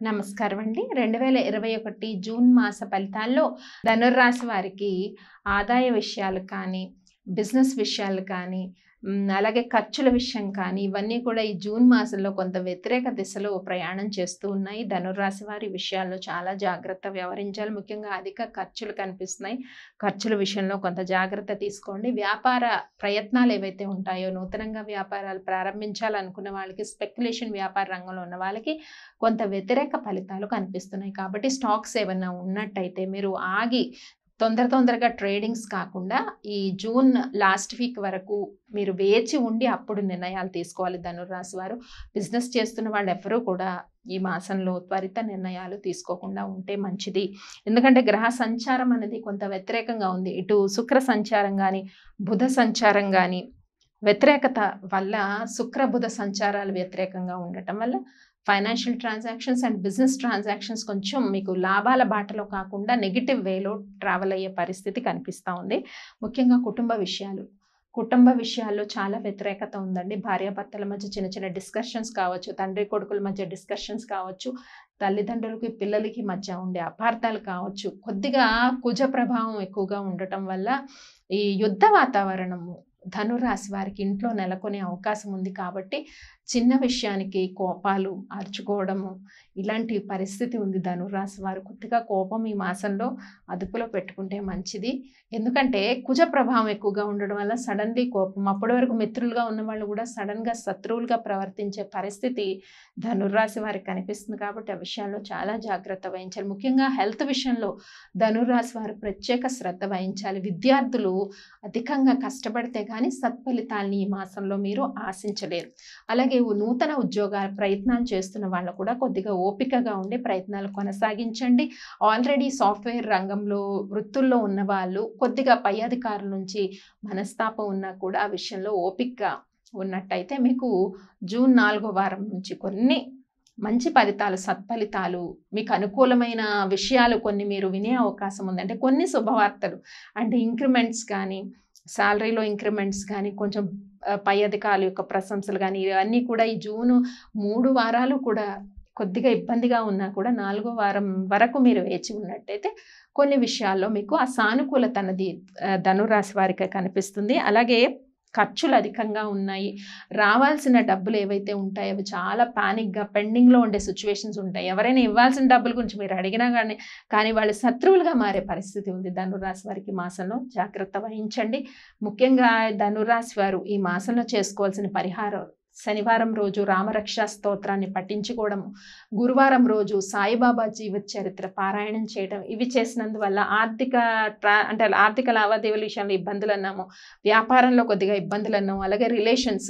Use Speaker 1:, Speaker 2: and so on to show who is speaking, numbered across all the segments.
Speaker 1: నమస్కారం అండి రెండు వేల ఇరవై ఒకటి జూన్ మాస ఫలితాల్లో ధనుర్రాశి వారికి ఆదాయ విషయాలు కానీ బిజినెస్ విషయాలు కానీ మ్, అలాగే ఖర్చుల విషయం కానీ ఇవన్నీ కూడా ఈ జూన్ మాసంలో కొంత వ్యతిరేక దిశలో ప్రయాణం చేస్తూ ఉన్నాయి ధనుర్రాశి వారి విషయాల్లో చాలా జాగ్రత్త వ్యవహరించాలి ముఖ్యంగా అధిక ఖర్చులు కనిపిస్తున్నాయి ఖర్చుల విషయంలో కొంత జాగ్రత్త తీసుకోండి వ్యాపార ప్రయత్నాలు ఏవైతే ఉంటాయో నూతనంగా వ్యాపారాలు ప్రారంభించాలనుకున్న వాళ్ళకి స్పెక్యులేషన్ వ్యాపార రంగంలో ఉన్న వాళ్ళకి కొంత వ్యతిరేక ఫలితాలు కనిపిస్తున్నాయి కాబట్టి స్టాక్స్ ఏమైనా ఉన్నట్టయితే మీరు ఆగి తొందర తొందరగా ట్రేడింగ్స్ కాకుండా ఈ జూన్ లాస్ట్ వీక్ వరకు మీరు వేచి ఉండి అప్పుడు నిర్ణయాలు తీసుకోవాలి ధనుర్రాశి వారు బిజినెస్ చేస్తున్న వాళ్ళు ఎవరూ కూడా ఈ మాసంలో త్వరిత నిర్ణయాలు తీసుకోకుండా ఉంటే మంచిది ఎందుకంటే గ్రహ సంచారం అనేది కొంత వ్యతిరేకంగా ఉంది ఇటు శుక్ర సంచారం కానీ బుధ సంచారం కానీ వ్యతిరేకత వల్ల శుక్ర బుధ సంచారాలు వ్యతిరేకంగా ఉండటం వల్ల financial transactions and business transactions కొంచెం మీకు లాభాల బాటలో కాకుండా నెగిటివ్ వేలో ట్రావెల్ అయ్యే పరిస్థితి కనిపిస్తూ ఉంది ముఖ్యంగా కుటుంబ విషయాలు కుటుంబ విషయాల్లో చాలా వ్యతిరేకత ఉందండి భార్యాభర్తల మధ్య చిన్న చిన్న డిస్కషన్స్ కావచ్చు తండ్రి కొడుకుల మధ్య డిస్కషన్స్ కావచ్చు తల్లిదండ్రులకి పిల్లలకి మధ్య ఉండే అపార్థాలు కావచ్చు కొద్దిగా కుజ ప్రభావం ఎక్కువగా ఉండటం వల్ల ఈ యుద్ధ వాతావరణము ధనురాశి వారికి ఇంట్లో నెలకొనే అవకాశం ఉంది కాబట్టి చిన్న విషయానికి కోపాలు అరుచుకోవడము ఇలాంటి పరిస్థితి ఉంది ధనురాశి వారు కొద్దిగా కోపం ఈ మాసంలో అదుపులో పెట్టుకుంటే మంచిది ఎందుకంటే కుజ ప్రభావం ఎక్కువగా ఉండడం వల్ల సడన్లీ కోపం అప్పటి వరకు మిత్రులుగా ఉన్న వాళ్ళు కూడా సడన్గా శత్రువులుగా ప్రవర్తించే పరిస్థితి ధనుర్రాశి వారికి కనిపిస్తుంది కాబట్టి ఆ విషయాల్లో చాలా జాగ్రత్త వహించాలి ముఖ్యంగా హెల్త్ విషయంలో ధనుర్రాశి వారు ప్రత్యేక శ్రద్ధ వహించాలి విద్యార్థులు అధికంగా కష్టపడితే కానీ సత్ఫలితాలని ఈ మాసంలో మీరు ఆశించలేరు అలాగే నూతన ఉద్యోగాల ప్రయత్నాలు చేస్తున్న వాళ్ళు కూడా కొద్దిగా ఓపికగా ఉండి ప్రయత్నాలు కొనసాగించండి ఆల్రెడీ సాఫ్ట్వేర్ రంగంలో వృత్తుల్లో ఉన్న వాళ్ళు కొద్దిగా పై అధికారుల నుంచి మనస్తాపం ఉన్నా కూడా ఆ విషయంలో ఓపికగా ఉన్నట్టయితే మీకు జూన్ నాలుగో వారం నుంచి కొన్ని మంచి ఫలితాలు సత్ఫలితాలు మీకు అనుకూలమైన విషయాలు కొన్ని మీరు వినే అవకాశం ఉంది అంటే కొన్ని శుభవార్తలు అంటే ఇంక్రిమెంట్స్ కానీ శాలరీలో ఇంక్రిమెంట్స్ కానీ కొంచెం ఆ, పై అధికారుల యొక్క ప్రశంసలు కానీ ఇవన్నీ కూడా ఈ జూను మూడు వారాలు కూడా కొద్దిగా ఇబ్బందిగా ఉన్నా కూడా నాలుగో వారం వరకు మీరు వేచి ఉన్నట్టయితే కొన్ని విషయాల్లో మీకు ఆ సానుకూలత అన్నది ఆ, ధనురాశి వారికి కనిపిస్తుంది అలాగే ఖర్చులు అధికంగా ఉన్నాయి రావాల్సిన డబ్బులు ఏవైతే ఉంటాయో అవి చాలా పానిక్గా పెండింగ్లో ఉండే సిచ్యువేషన్స్ ఉంటాయి ఎవరైనా ఇవ్వాల్సిన డబ్బుల గురించి మీరు అడిగినా కానీ కానీ వాళ్ళు శత్రువులుగా మారే పరిస్థితి ఉంది ధనురాశి వారికి మాసంలో జాగ్రత్త వహించండి ముఖ్యంగా ధనురాశి వారు ఈ మాసంలో చేసుకోవాల్సిన పరిహారం శనివారం రోజు రామరక్ష స్తోత్రాన్ని పఠించుకోవడము గురువారం రోజు సాయిబాబా జీవిత చరిత్ర పారాయణం చేయడం ఇవి చేసినందువల్ల ఆర్థిక ట్రా అంటే ఆర్థిక లావాదేవీల విషయంలో ఇబ్బందులు అన్నాము వ్యాపారంలో కొద్దిగా ఇబ్బందులు అన్నాము అలాగే రిలేషన్స్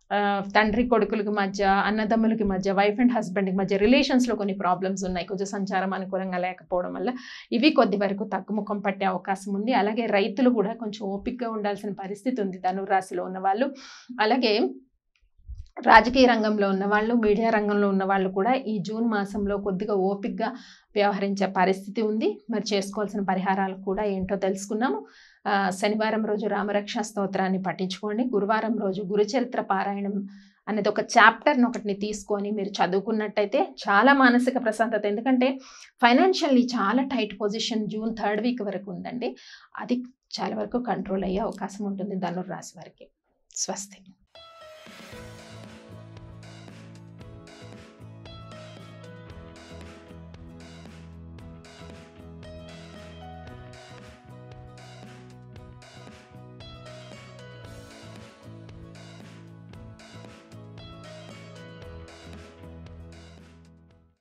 Speaker 1: తండ్రి కొడుకులకి మధ్య అన్నదమ్ములకి మధ్య వైఫ్ అండ్ హస్బెండ్కి మధ్య రిలేషన్స్లో కొన్ని ప్రాబ్లమ్స్ ఉన్నాయి కొంచెం సంచారం అనుకూలంగా లేకపోవడం వల్ల ఇవి కొద్ది వరకు తగ్గుముఖం పట్టే అవకాశం ఉంది అలాగే రైతులు కూడా కొంచెం ఓపికగా ఉండాల్సిన పరిస్థితి ఉంది ధనురాశిలో ఉన్న వాళ్ళు అలాగే రాజకీయ రంగంలో ఉన్న వాళ్ళు మీడియా రంగంలో ఉన్న వాళ్ళు కూడా ఈ జూన్ మాసంలో కొద్దిగా ఓపికగా వ్యవహరించే పరిస్థితి ఉంది మరి చేసుకోవాల్సిన పరిహారాలు కూడా ఏంటో తెలుసుకున్నాము ఆ, శనివారం రోజు రామరక్ష స్తోత్రాన్ని పఠించుకోండి గురువారం రోజు గురుచరిత్ర పారాయణం అనేది ఒక చాప్టర్ని ఒకటిని తీసుకొని మీరు చదువుకున్నట్టయితే చాలా మానసిక ప్రశాంతత ఎందుకంటే ఫైనాన్షియల్లీ చాలా tight position June third week వరకు ఉందండి అది చాలా వరకు కంట్రోల్ అయ్యే అవకాశం ఉంటుంది ధనుర్రాశి వారికి స్వస్తి